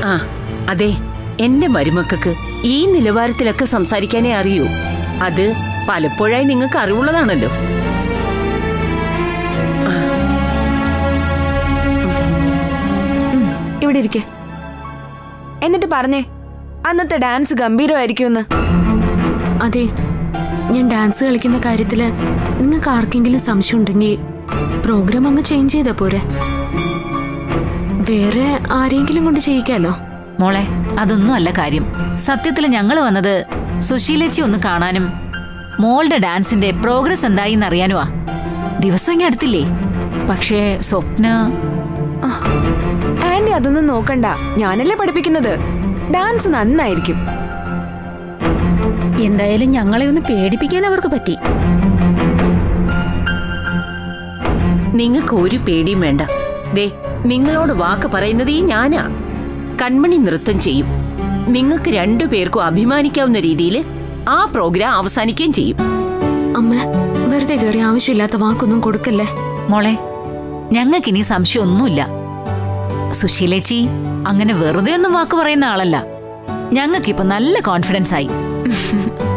ആ അതെ എന്റെ മരുമക്കൾക്ക് ഈ നിലവാരത്തിലൊക്കെ സംസാരിക്കാനേ അറിയൂ അത് പലപ്പോഴായി നിങ്ങൾക്ക് അറിവുള്ളതാണല്ലോ ഇവിടെ ഇരിക്കെ എന്നിട്ട് പറഞ്ഞേ അന്നത്തെ ഡാൻസ് ഗംഭീരമായിരിക്കുമെന്ന് അതെ ഞാൻ ഡാൻസ് കളിക്കുന്ന കാര്യത്തില് നിങ്ങൾക്ക് ആർക്കെങ്കിലും സംശയം ഉണ്ടെങ്കിൽ പ്രോഗ്രാം അങ്ങ് ചേഞ്ച് ചെയ്താ പോരെ വേറെ ആരെങ്കിലും കൊണ്ട് ചെയ്യിക്കാലോ മോളെ അതൊന്നും അല്ല കാര്യം സത്യത്തിൽ ഞങ്ങൾ വന്നത് സുശീലച്ചി ഒന്ന് കാണാനും മോളുടെ ഡാൻസിന്റെ പ്രോഗ്രസ് എന്തായി എന്നറിയാനുവാ ദിവസം ഇങ്ങനെ അടുത്തില്ലേ പക്ഷേ സ്വപ്ന ആന്റി അതൊന്നും നോക്കണ്ട ഞാനല്ലേ പഠിപ്പിക്കുന്നത് ഡാൻസ് നന്നായിരിക്കും എന്തായാലും ഞങ്ങളെ ഒന്ന് പേടിപ്പിക്കാൻ അവർക്ക് പറ്റി നിങ്ങൾക്ക് ഒരു പേടിയും വേണ്ട ദേ നിങ്ങളോട് വാക്ക് പറയുന്നത് ഈ ഞാനാ കൺമണി നൃത്തം ചെയ്യും നിങ്ങൾക്ക് രണ്ടുപേർക്കും അഭിമാനിക്കാവുന്ന രീതിയിൽ ആ പ്രോഗ്രാം അവസാനിക്കുകയും ചെയ്യും അമ്മ വെറുതെ കയറി ആവശ്യമില്ലാത്ത വാക്കൊന്നും കൊടുക്കല്ലേ മോളെ ഞങ്ങൾക്കിനി സംശയമൊന്നുമില്ല സുശീലേച്ചി അങ്ങനെ വെറുതെ ഒന്നും വാക്ക് പറയുന്ന ആളല്ല ഞങ്ങൾക്കിപ്പോ നല്ല കോൺഫിഡൻസ് ആയി